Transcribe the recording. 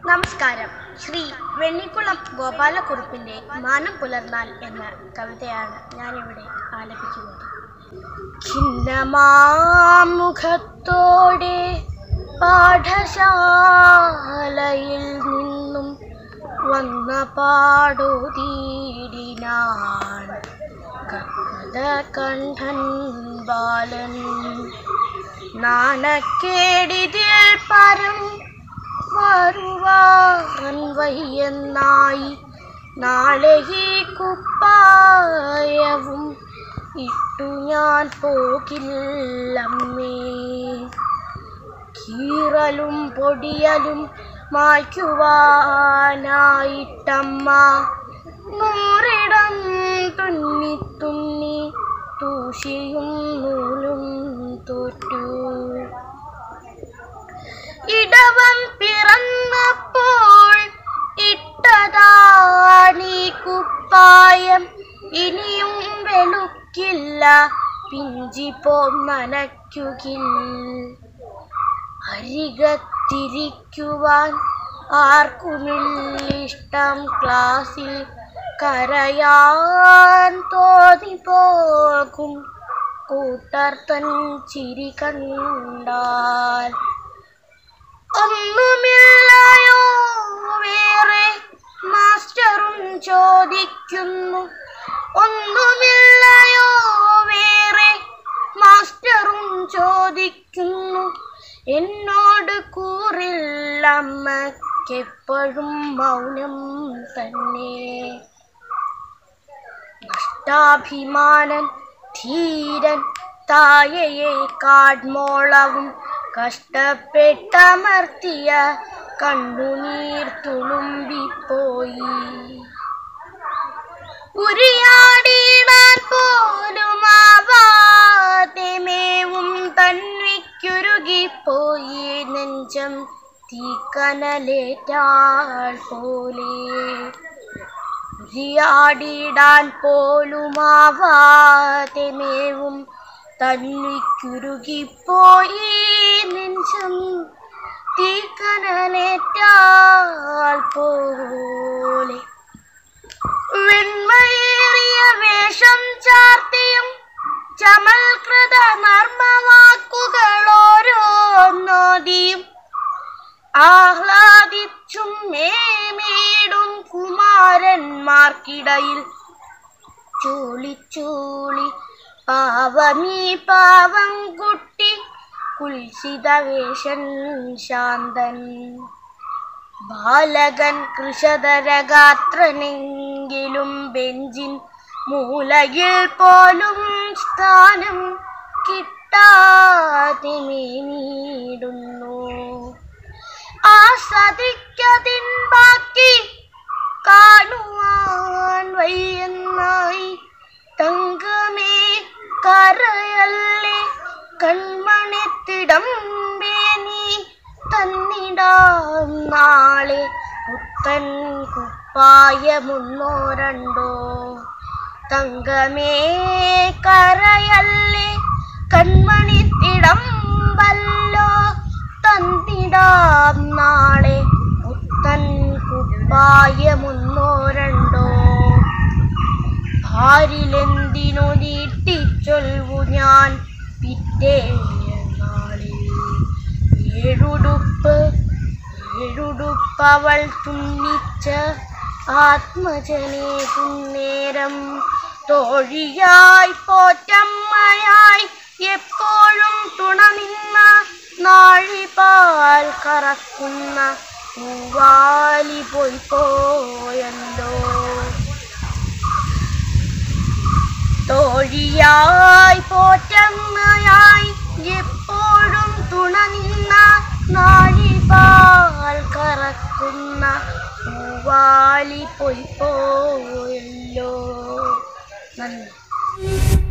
നമസ്കാരം ശ്രീ വെണ്ണിക്കുളം ഗോപാലക്കുറുപ്പിന്റെ മാനം പുലർന്നാൽ എന്ന കവിതയാണ് ഞാനിവിടെ ആലപിക്കുന്നത് ഖിന്നമാമുഖത്തോടെ പാഠശാലയിൽ നിന്നും വന്ന പാടോതീടിനാൻ കഥ കണ്ഠൻ ബാലൻ നാണക്കേടിതിൽ പരം വരുവാൻ വയ്യെന്നായി നാളെ ഈ കുപ്പായവും ഇട്ടു ഞാൻ പോകില്ലമ്മേ കീറലും പൊടിയലും മായ്ക്കുവാനായിട്ടമ്മ നൂറിടം തുന്നി തുന്നി തൂശിയും നൂലും തോറ്റു ഇടവം പിറന്നപ്പോൾ ഇട്ടതാണീ കുപ്പായം ഇനിയും വെളുക്കില്ല പിഞ്ചിപ്പോ നനയ്ക്കുകിൽ അരികത്തിരിക്കുവാൻ ആർക്കുമില്ലിഷ്ടം ക്ലാസ്സിൽ കരയാൻ തോന്നിപ്പോകും കൂട്ടർ തൻ ചിരി കണ്ടാൽ ഒന്നുമില്ലയോ വേറെ മാസ്റ്ററും ചോദിക്കുന്നു ഒന്നുമില്ലയോ വേറെ മാസ്റ്ററും ചോദിക്കുന്നു എന്നോട് കൂറില്ലമ്മക്കെപ്പോഴും മൗനം തന്നെ നഷ്ടാഭിമാനൻ ധീരൻ തായയെ കാഡ്മോളവും കഷ്ടപ്പെട്ടമർത്തിയ കണ്ണുനീർ തുളുമ്പിപ്പോയി ഉരിയാടിയിടാൻ പോലും ആവാതെ മേവും തന്വിക്കുരുകിപ്പോയി നെഞ്ചം തീക്കനലേറ്റാൾ പോലെ ഉരിയാടിയിടാൻ പോലുമാവാതെ മേവും തന്നിക്കുരുകിപ്പോയി നെഞ്ചം തീക്കനലേറ്റാൽ പോലെ വെണ്മയേറിയ വേഷം ചാർത്തിയും ചമൽകൃത നർമ്മവാക്കുകൾ ഓരോന്നോതിയും ആഹ്ലാദിച്ചും മേമേടും കുമാരന്മാർക്കിടയിൽ ചൂളിച്ചൂളി പാവമീ പാവം കുട്ടി കുൽസിതവേഷൻ ശാന്തൻ ബാലകൻ കൃഷധരഗാത്രനെങ്കിലും ബെഞ്ചിൻ മൂലയിൽ പോലും സ്ഥാനം കിട്ടാതെ മേനീടുന്നു ആസ്വദിക്കതിൻ ബാക്കി കാണുവാൻ വയ്യെന്നായി തങ്കമേ കരയല്ലേ കൺമണിത്തിടം വേനി തന്നിടാം നാളെ പുത്തൻ കുപ്പായമൊന്നോ രണ്ടോ തങ്കമേ കരയല്ലേ കൺമണിത്തിടം വല്ലോ തന്നിടാം നാളെ പുത്തൻ കുപ്പായമൊന്നോ രണ്ടോ ആരിലെന്തിനു നീട്ടിച്ചൊൽവു ഞാൻ പിറ്റേ നാളിൽ ഏഴുടുപ്പ് ഏഴുടുപ്പവൾ തുന്നിച്ച ആത്മജനെ കുന്നേരം തോഴിയായി പോറ്റമ്മയായി എപ്പോഴും തുണ നിന്ന നാഴിപാൽ കറക്കുന്ന പൂവാലി പോയി പോയല്ലോ തോഴിയായി പോറ്റമ്മയായി എപ്പോഴും തുണ നിന്ന നാഴിപാൽ കറക്കുന്ന പൂവാലി പോയി പോയല്ലോ നന്ദി